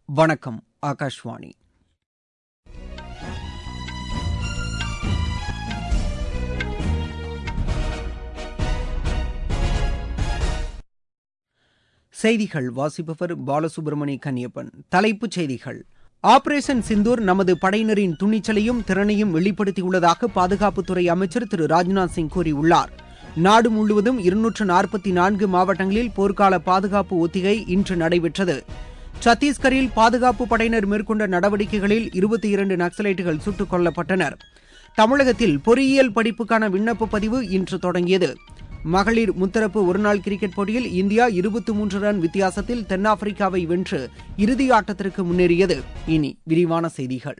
வணக்கம் ஆகாஷ்வாணி செய்திகள் வாசிப்பவர் பாலசுப்ரமணி கன்னியப்பன் தலைப்புச் செய்திகள் ஆபரேஷன் சிந்தூர் நமது படையினரின் துணிச்சலையும் திறனையும் வெளிப்படுத்தியுள்ளதாக பாதுகாப்புத்துறை அமைச்சர் திரு ராஜ்நாத் சிங் கூறியுள்ளார் நாடு முழுவதும் இருநூற்று நாற்பத்தி நான்கு மாவட்டங்களில் போர்க்கால பாதுகாப்பு ஒத்திகை இன்று நடைபெற்றது சத்தீஸ்கரில் பாதுகாப்பு படையினர் மேற்கொண்ட நடவடிக்கைகளில் இருபத்தி இரண்டு நக்சலைட்டுகள் சுட்டுக் கொல்லப்பட்டனர் தமிழகத்தில் பொறியியல் படிப்புக்கான விண்ணப்ப பதிவு இன்று தொடங்கியது மகளிர் முத்தரப்பு ஒருநாள் கிரிக்கெட் போட்டியில் இந்தியா இருபத்தி மூன்று ரன் வித்தியாசத்தில் தென்னாப்பிரிக்காவை வென்று இறுதி ஆட்டத்திற்கு முன்னேறியது இனி விரிவான செய்திகள்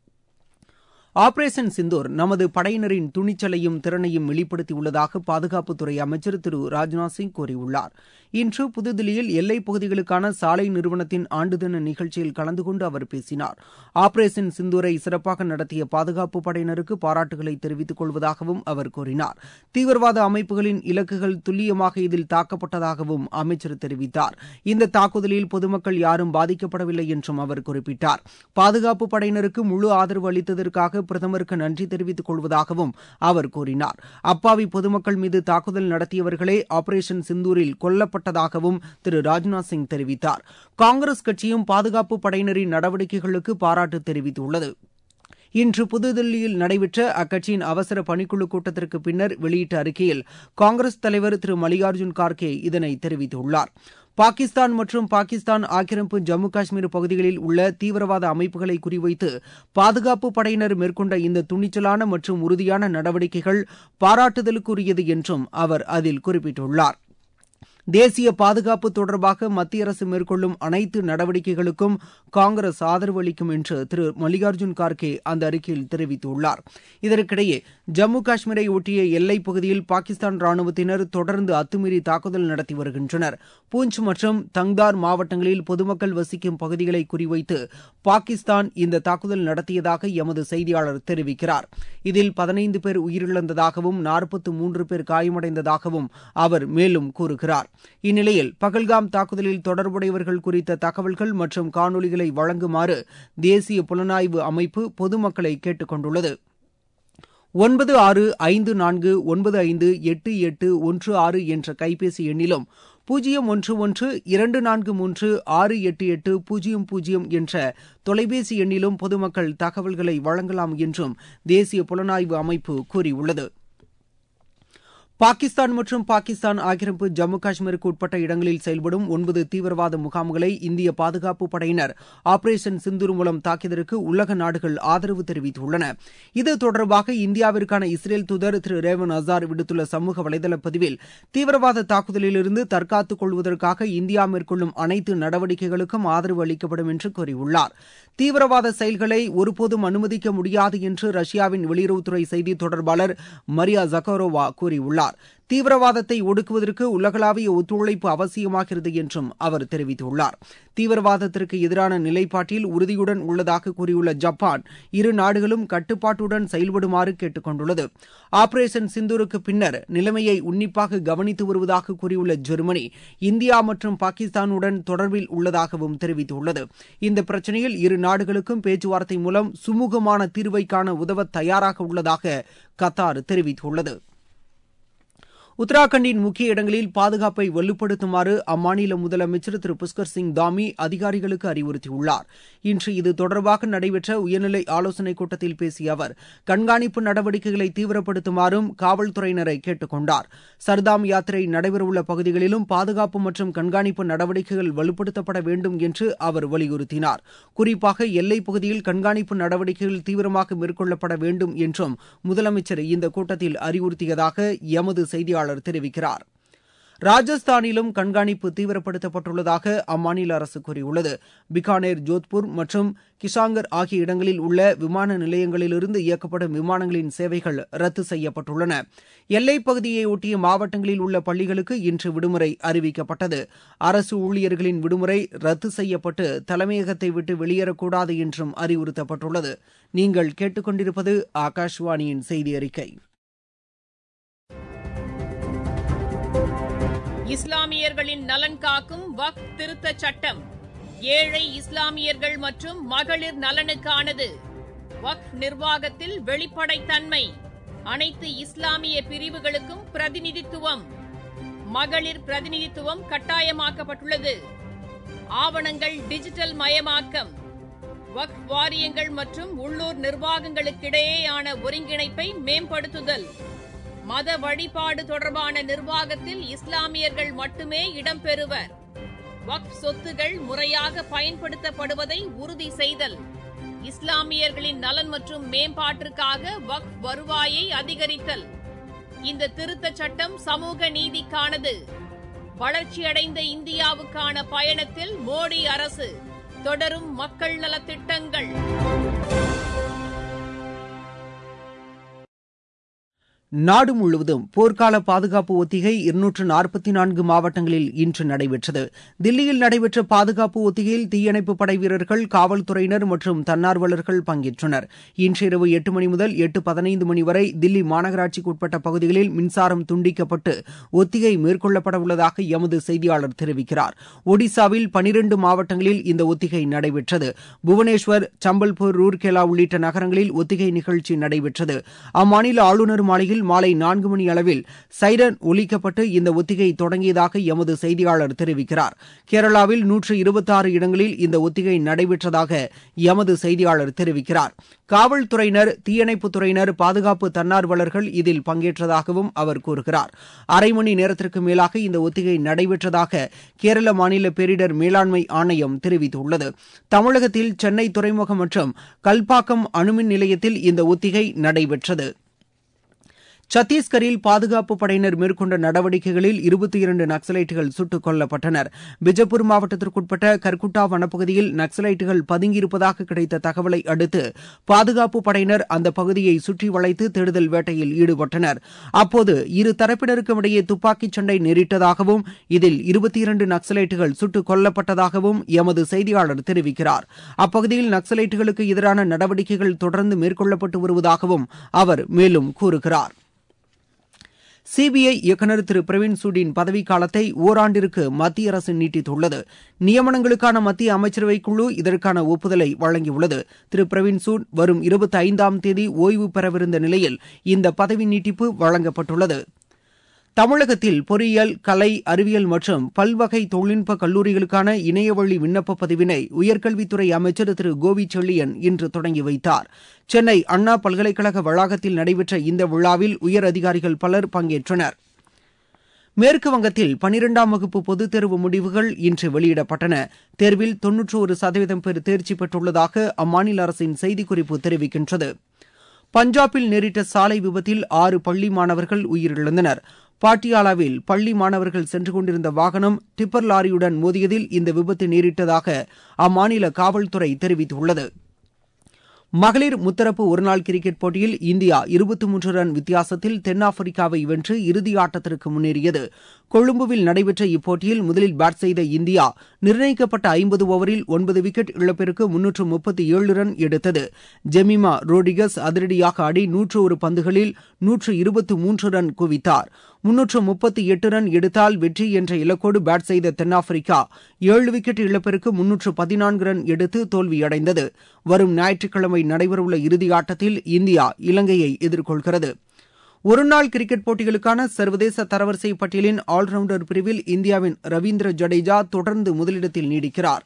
ஆபரேஷன் சிந்தூர் நமது படையினரின் துணிச்சலையும் திறனையும் வெளிப்படுத்தியுள்ளதாக பாதுகாப்புத்துறை அமைச்சர் திரு ராஜ்நாத் சிங் கூறியுள்ளார் இன்று புதுதில்லியில் எல்லைப் பகுதிகளுக்கான சாலை நிறுவனத்தின் ஆண்டு தின நிகழ்ச்சியில் கலந்து கொண்டு அவர் பேசினார் ஆபரேஷன் சிந்தூரை சிறப்பாக நடத்திய பாதுகாப்பு படையினருக்கு பாராட்டுகளை தெரிவித்துக் கொள்வதாகவும் அவர் கூறினார் தீவிரவாத அமைப்புகளின் இலக்குகள் துல்லியமாக இதில் தாக்கப்பட்டதாகவும் அமைச்சர் தெரிவித்தார் இந்த தாக்குதலில் பொதுமக்கள் யாரும் பாதிக்கப்படவில்லை என்றும் அவர் குறிப்பிட்டார் பாதுகாப்பு படையினருக்கு முழு ஆதரவு அளித்ததற்காக பிரதமருக்கு நன்றி தெரிவித்துக் கொள்வதாகவும் அவர் கூறினார் அப்பாவி பொதுமக்கள் மீது தாக்குதல் நடத்தியவர்களே ஆபரேஷன் சிந்தூரில் கொல்லப்பட்டதாகவும் திரு ராஜ்நாத் சிங் தெரிவித்தார் காங்கிரஸ் கட்சியும் பாதுகாப்பு படையினரின் நடவடிக்கைகளுக்கு பாராட்டு தெரிவித்துள்ளது இன்று புதுதில்லியில் நடைபெற்ற அக்கட்சியின் அவசர பணிக்குழு கூட்டத்திற்கு பின்னர் வெளியிட்ட அறிக்கையில் காங்கிரஸ் தலைவர் திரு மல்லிகார்ஜுன் கார்கே இதனை தெரிவித்துள்ளார் பாகிஸ்தான் மற்றும் பாகிஸ்தான் ஆக்கிரமிப்பு ஜம்மு காஷ்மீர் பகுதிகளில் உள்ள தீவிரவாத அமைப்புகளை குறிவைத்து பாதுகாப்பு படையினர் மேற்கொண்ட இந்த துணிச்சலான மற்றும் உறுதியான நடவடிக்கைகள் பாராட்டுதலுக்குரியது என்றும் அவர் அதில் குறிப்பிட்டுள்ளார் தேசிய பாதுகாப்பு தொடர்பாக மத்திய அரசு மேற்கொள்ளும் அனைத்து நடவடிக்கைகளுக்கும் காங்கிரஸ் ஆதரவு அளிக்கும் என்று திரு மல்லிகார்ஜுன் கார்கே அந்த அறிக்கையில் தெரிவித்துள்ளார் இதற்கிடையே ஜம்மு காஷ்மீரை ஒட்டிய எல்லைப் பகுதியில் பாகிஸ்தான் ராணுவத்தினர் தொடர்ந்து அத்துமீறி தாக்குதல் நடத்தி வருகின்றனர் பூஞ்ச் மற்றும் தங்தார் மாவட்டங்களில் பொதுமக்கள் வசிக்கும் பகுதிகளை குறிவைத்து பாகிஸ்தான் இந்த தாக்குதல் நடத்தியதாக எமது செய்தியாளர் தெரிவிக்கிறார் இதில் பதினைந்து பேர் உயிரிழந்ததாகவும் நாற்பத்து மூன்று பேர் காயமடைந்ததாகவும் அவர் மேலும் கூறுகிறார் இந்நிலையில் பகல்காம் தாக்குதலில் தொடர்புடையவர்கள் குறித்த தகவல்கள் மற்றும் காணொலிகளை வழங்குமாறு தேசிய புலனாய்வு அமைப்பு பொதுமக்களை கேட்டுக் கொண்டுள்ளது ஒன்பது ஆறு ஐந்து நான்கு ஒன்பது ஐந்து எட்டு எட்டு ஒன்று ஆறு என்ற கைபேசி எண்ணிலும் பூஜ்ஜியம் ஒன்று ஒன்று இரண்டு நான்கு மூன்று ஆறு எட்டு எட்டு பூஜ்ஜியம் பூஜ்ஜியம் என்ற தொலைபேசி எண்ணிலும் பொதுமக்கள் தகவல்களை வழங்கலாம் என்றும் தேசிய புலனாய்வு அமைப்பு கூறியுள்ளது பாகிஸ்தான் மற்றும் பாகிஸ்தான் ஆக்கிரமிப்பு ஜம்மு காஷ்மீருக்கு உட்பட்ட இடங்களில் செயல்படும் ஒன்பது தீவிரவாத முகாம்களை இந்திய பாதுகாப்பு படையினர் ஆபரேஷன் சிந்தூர் மூலம் தாக்கியதற்கு உலக நாடுகள் ஆதரவு தெரிவித்துள்ளன இது தொடர்பாக இந்தியாவிற்கான இஸ்ரேல் தூதர் திரு ரேவன் அசார் விடுத்துள்ள சமூக வலைதள பதிவில் தீவிரவாத தாக்குதலிலிருந்து தற்காத்துக் கொள்வதற்காக இந்தியா மேற்கொள்ளும் அனைத்து நடவடிக்கைகளுக்கும் ஆதரவு அளிக்கப்படும் என்று கூறியுள்ளார் தீவிரவாத செயல்களை ஒருபோதும் அனுமதிக்க முடியாது என்று ரஷ்யாவின் வெளியுறவுத்துறை செய்தி தொடர்பாளர் மரியா ஜக்காரோவா கூறியுள்ளார் தீவிரவாதத்தை ஒடுக்குவதற்கு உலகளாவிய ஒத்துழைப்பு அவசியமாகிறது என்றும் அவர் தெரிவித்துள்ளார் தீவிரவாதத்திற்கு எதிரான நிலைப்பாட்டில் உறுதியுடன் உள்ளதாக கூறியுள்ள ஜப்பான் இரு நாடுகளும் கட்டுப்பாட்டுடன் செயல்படுமாறு கேட்டுக் கொண்டுள்ளது ஆபரேஷன் சிந்தூருக்கு பின்னர் நிலைமையை உன்னிப்பாக கவனித்து வருவதாக கூறியுள்ள ஜெர்மனி இந்தியா மற்றும் பாகிஸ்தானுடன் தொடர்பில் உள்ளதாகவும் தெரிவித்துள்ளது இந்த பிரச்சினையில் இரு நாடுகளுக்கும் பேச்சுவார்த்தை மூலம் சுமூகமான தீர்வை காண உதவ தயாராக உள்ளதாக கத்தார் தெரிவித்துள்ளது உத்தராகண்டின் முக்கிய இடங்களில் பாதுகாப்பை வலுப்படுத்துமாறு அம்மாநில முதலமைச்சர் திரு புஷ்கர் சிங் தாமி அதிகாரிகளுக்கு அறிவுறுத்தியுள்ளார் இன்று இது தொடர்பாக நடைபெற்ற உயர்நிலை ஆலோசனைக் கூட்டத்தில் பேசிய அவர் கண்காணிப்பு நடவடிக்கைகளை தீவிரப்படுத்துமாறும் காவல்துறையினரை கேட்டுக் கொண்டார் சர்தாம் யாத்திரை நடைபெறவுள்ள பகுதிகளிலும் பாதுகாப்பு மற்றும் கண்காணிப்பு நடவடிக்கைகள் வலுப்படுத்தப்பட வேண்டும் என்று அவர் வலியுறுத்தினார் குறிப்பாக எல்லைப் பகுதியில் கண்காணிப்பு நடவடிக்கைகள் தீவிரமாக மேற்கொள்ளப்பட வேண்டும் என்றும் முதலமைச்சர் இந்த கூட்டத்தில் அறிவுறுத்தியதாக எமது செய்தியாளர் செய்தியாளர் தெரிவிக்கிறார் ராஜஸ்தானிலும் கண்காணிப்பு தீவிரப்படுத்தப்பட்டுள்ளதாக அம்மாநில அரசு கூறியுள்ளது பிகானேர் ஜோத்பூர் மற்றும் கிஷாங்கர் ஆகிய இடங்களில் உள்ள விமான நிலையங்களிலிருந்து இயக்கப்படும் விமானங்களின் சேவைகள் ரத்து செய்யப்பட்டுள்ளன எல்லைப் பகுதியை ஒட்டிய மாவட்டங்களில் உள்ள பள்ளிகளுக்கு இன்று விடுமுறை அறிவிக்கப்பட்டது அரசு ஊழியர்களின் விடுமுறை ரத்து செய்யப்பட்டு தலைமையகத்தை விட்டு வெளியேறக்கூடாது என்றும் அறிவுறுத்தப்பட்டுள்ளது நீங்கள் கேட்டுக்கொண்டிருப்பது ஆகாஷ்வாணியின் செய்தி அறிக்கை இஸ்லாமியர்களின் நலன் காக்கும் வக் திருத்த சட்டம் ஏழை இஸ்லாமியர்கள் மற்றும் மகளிர் நலனுக்கானது வக்ஃப் நிர்வாகத்தில் வெளிப்படைத்தன்மை அனைத்து இஸ்லாமிய பிரிவுகளுக்கும் பிரதிநிதித்துவம் மகளிர் பிரதிநிதித்துவம் கட்டாயமாக்கப்பட்டுள்ளது ஆவணங்கள் டிஜிட்டல் மயமாக்கம் வக்ஃப் வாரியங்கள் மற்றும் உள்ளூர் நிர்வாகங்களுக்கிடையேயான ஒருங்கிணைப்பை மேம்படுத்துதல் மத வழிபாடு தொடர்பான நிர்வாகத்தில் இஸ்லாமியர்கள் மட்டுமே இடம்பெறுவர் வக்ஃப் சொத்துகள் முறையாக பயன்படுத்தப்படுவதை உறுதி செய்தல் இஸ்லாமியர்களின் நலன் மற்றும் மேம்பாட்டிற்காக வக்ஃப் வருவாயை அதிகரித்தல் இந்த திருத்தச் சட்டம் சமூக நீதிக்கானது வளர்ச்சியடைந்த இந்தியாவுக்கான பயணத்தில் மோடி அரசு தொடரும் மக்கள் நலத்திட்டங்கள் நாடு முழுவதும் போர்க்கால பாதுகாப்பு ஒத்திகை இருநூற்று நாற்பத்தி நான்கு மாவட்டங்களில் இன்று நடைபெற்றது தில்லியில் நடைபெற்ற பாதுகாப்பு ஒத்திகையில் தீயணைப்பு படை வீரர்கள் காவல்துறையினர் மற்றும் தன்னார்வலர்கள் பங்கேற்றனர் இன்று இரவு எட்டு மணி முதல் எட்டு பதினைந்து மணி வரை தில்லி மாநகராட்சிக்கு உட்பட்ட பகுதிகளில் மின்சாரம் துண்டிக்கப்பட்டு ஒத்திகை மேற்கொள்ளப்பட உள்ளதாக எமது செய்தியாளர் தெரிவிக்கிறார் ஒடிசாவில் பனிரண்டு மாவட்டங்களில் இந்த ஒத்திகை நடைபெற்றது புவனேஸ்வர் சம்பல்பூர் ரூர்கேலா உள்ளிட்ட நகரங்களில் ஒத்திகை நிகழ்ச்சி நடைபெற்றது அம்மாநில ஆளுநர் மாளிகையில் மாலை நான்கு மணி அளவில் சைரன் ஒலிக்கப்பட்டு இந்த ஒத்திகை தொடங்கியதாக எமது செய்தியாளர் தெரிவிக்கிறார் கேரளாவில் நூற்று இருபத்தாறு இடங்களில் இந்த ஒத்திகை நடைபெற்றதாக எமது செய்தியாளர் தெரிவிக்கிறார் காவல்துறையினர் தீயணைப்புத்துறையினர் பாதுகாப்பு தன்னார்வலர்கள் இதில் பங்கேற்றதாகவும் அவர் கூறுகிறார் அரை மணி நேரத்திற்கு மேலாக இந்த ஒத்திகை நடைபெற்றதாக கேரள மாநில பேரிடர் மேலாண்மை ஆணையம் தெரிவித்துள்ளது தமிழகத்தில் சென்னை துறைமுகம் மற்றும் கல்பாக்கம் அணுமின் நிலையத்தில் இந்த ஒத்திகை நடைபெற்றது சத்தீஸ்கரில் பாதுகாப்பு படையினர் மேற்கொண்ட நடவடிக்கைகளில் இருபத்தி இரண்டு நக்சலைட்டுகள் சுட்டுக் கொல்லப்பட்டனர் பிஜப்பூர் மாவட்டத்திற்குட்பட்ட கர்குட்டா வனப்பகுதியில் நக்சலைட்டுகள் பதுங்கியிருப்பதாக கிடைத்த தகவலை அடுத்து பாதுகாப்பு படையினர் அந்த பகுதியை சுற்றி வளைத்து தேடுதல் வேட்டையில் ஈடுபட்டனர் அப்போது இரு தரப்பினருக்கும் இடையே துப்பாக்கிச் சண்டை நேரிட்டதாகவும் இதில் இருபத்தி இரண்டு நக்சலைட்டுகள் சுட்டுக் கொல்லப்பட்டதாகவும் எமது செய்தியாளர் தெரிவிக்கிறார் அப்பகுதியில் நக்சலைட்டுகளுக்கு எதிரான நடவடிக்கைகள் தொடர்ந்து மேற்கொள்ளப்பட்டு வருவதாகவும் அவர் மேலும் கூறுகிறார் சிபிஐ இயக்குநர் திரு பிரவீன் சூடின் பதவிக்காலத்தை ஓராண்டிற்கு மத்திய அரசு நீட்டித்துள்ளது நியமனங்களுக்கான மத்திய அமைச்சரவை குழு இதற்கான ஒப்புதலை வழங்கியுள்ளது திரு பிரவீன் சூட் வரும் இருபத்தி ஐந்தாம் தேதி ஓய்வு பெறவிருந்த நிலையில் இந்த பதவி நீட்டிப்பு வழங்கப்பட்டுள்ளது தமிழகத்தில் பொறியியல் கலை அறிவியல் மற்றும் பல்வகை தொழில்நுட்ப கல்லூரிகளுக்கான இணையவழி விண்ணப்ப பதிவினை உயர்கல்வித்துறை அமைச்சர் திரு கோவி செள்ளியன் இன்று தொடங்கி வைத்தார் சென்னை அண்ணா பல்கலைக்கழக வளாகத்தில் நடைபெற்ற இந்த விழாவில் உயர் அதிகாரிகள் பலர் பங்கேற்றனர் மேற்கு வங்கத்தில் பனிரெண்டாம் வகுப்பு பொதுத் தேர்வு முடிவுகள் இன்று வெளியிடப்பட்டன தேர்வில் தொன்னூற்று ஒரு சதவீதம் பேர் தேர்ச்சி பெற்றுள்ளதாக அம்மாநில அரசின் செய்திக்குறிப்பு தெரிவிக்கின்றது பஞ்சாபில் நேரிட்ட சாலை விபத்தில் ஆறு பள்ளி மாணவர்கள் உயிரிழந்தனர் பாட்டியாலாவில் பள்ளி மாணவர்கள் சென்று கொண்டிருந்த வாகனம் டிப்பர் லாரியுடன் மோதியதில் இந்த விபத்து நேரிட்டதாக அம்மாநில காவல்துறை தெரிவித்துள்ளது மகளிர் முத்தரப்பு ஒருநாள் கிரிக்கெட் போட்டியில் இந்தியா இருபத்தி மூன்று ரன் வித்தியாசத்தில் தென்னாப்பிரிக்காவை வென்று இறுதி ஆட்டத்திற்கு முன்னேறியது கொழும்புவில் நடைபெற்ற இப்போட்டியில் முதலில் பேட் செய்த இந்தியா நிர்ணயிக்கப்பட்ட ஐம்பது ஓவரில் ஒன்பது விக்கெட் இழப்பிற்கு முன்னூற்று முப்பத்தி ஏழு ரன் எடுத்தது ஜெமிமா ரோடிகஸ் அதிரடியாக ஆடி நூற்று ஒரு பந்துகளில் நூற்று இருபத்தி மூன்று ரன் குவித்தார் முன்னூற்று முப்பத்தி எட்டு ரன் எடுத்தால் வெற்றி என்ற இலக்கோடு பேட் செய்த தென்னாப்பிரிக்கா ஏழு விக்கெட் இழப்பிற்கு முன்னூற்று பதினான்கு ரன் எடுத்து தோல்வியடைந்தது வரும் ஞாயிற்றுக்கிழமை நடைபெறவுள்ள இறுதி ஆட்டத்தில் இந்தியா இலங்கையை எதிர்கொள்கிறது ஒருநாள் கிரிக்கெட் போட்டிகளுக்கான சர்வதேச தரவரிசை பட்டியலின் ஆல்ரவுண்டர் பிரிவில் இந்தியாவின் ரவீந்திர ஜடேஜா தொடர்ந்து முதலிடத்தில் நீடிக்கிறார்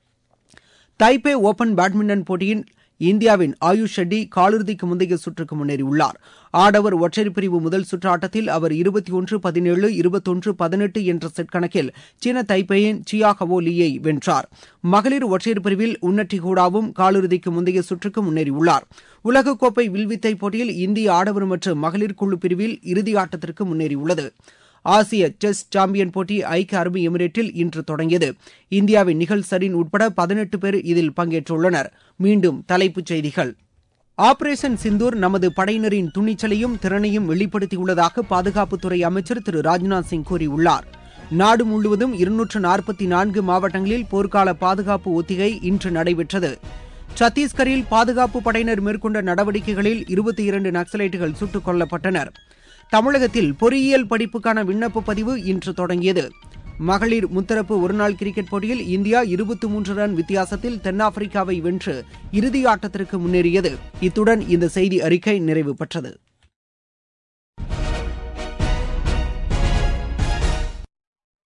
தைபே ஓபன் பேட்மிண்டன் போட்டியின் இந்தியாவின் ஆயுஷ் ஷெட்டி காலிறுதிக்கு முந்தைய சுற்றுக்கு முன்னேறியுள்ளார் ஆடவர் ஒற்றையர் பிரிவு முதல் சுற்று ஆட்டத்தில் அவர் இருபத்தி ஒன்று பதினேழு இருபத்தொன்று பதினெட்டு என்ற செட் கணக்கில் சீன தைப்பேயின் சியா ஹவோ லீயை வென்றார் மகளிர் ஒற்றையர் பிரிவில் உன்னட்டி ஹூடாவும் காலிறுதிக்கு முந்தைய சுற்றுக்கு முன்னேறியுள்ளார் உலகக்கோப்பை வில்வித்தை போட்டியில் இந்திய ஆடவர் மற்றும் மகளிர் குழு பிரிவில் இறுதி ஆட்டத்திற்கு முன்னேறியுள்ளது ஆசிய செஸ் சாம்பியன் போட்டி ஐக்கிய அரபு எமிரேட்டில் இன்று தொடங்கியது இந்தியாவின் நிகழ் சரீன் உட்பட பதினெட்டு பேர் இதில் பங்கேற்றுள்ளனர் மீண்டும் தலைப்புச் செய்திகள் ஆபரேஷன் சிந்தூர் நமது படையினரின் துணிச்சலையும் திறனையும் வெளிப்படுத்தியுள்ளதாக பாதுகாப்புத்துறை அமைச்சர் திரு ராஜ்நாத் சிங் கூறியுள்ளார் நாடு முழுவதும் இருநூற்று நாற்பத்தி நான்கு மாவட்டங்களில் போர்க்கால பாதுகாப்பு ஒத்திகை இன்று நடைபெற்றது சத்தீஸ்கரில் பாதுகாப்பு படையினர் மேற்கொண்ட நடவடிக்கைகளில் இருபத்தி இரண்டு நக்சலைட்டுகள் சுட்டுக் கொல்லப்பட்டனர் தமிழகத்தில் பொறியியல் படிப்புக்கான விண்ணப்ப பதிவு இன்று தொடங்கியது மகளிர் முத்தரப்பு ஒருநாள் கிரிக்கெட் போட்டியில் இந்தியா இருபத்தி மூன்று ரன் வித்தியாசத்தில் தென்னாப்பிரிக்காவை வென்று இறுதி ஆட்டத்திற்கு முன்னேறியது இத்துடன் இந்த செய்தி அறிக்கை நிறைவு பெற்றது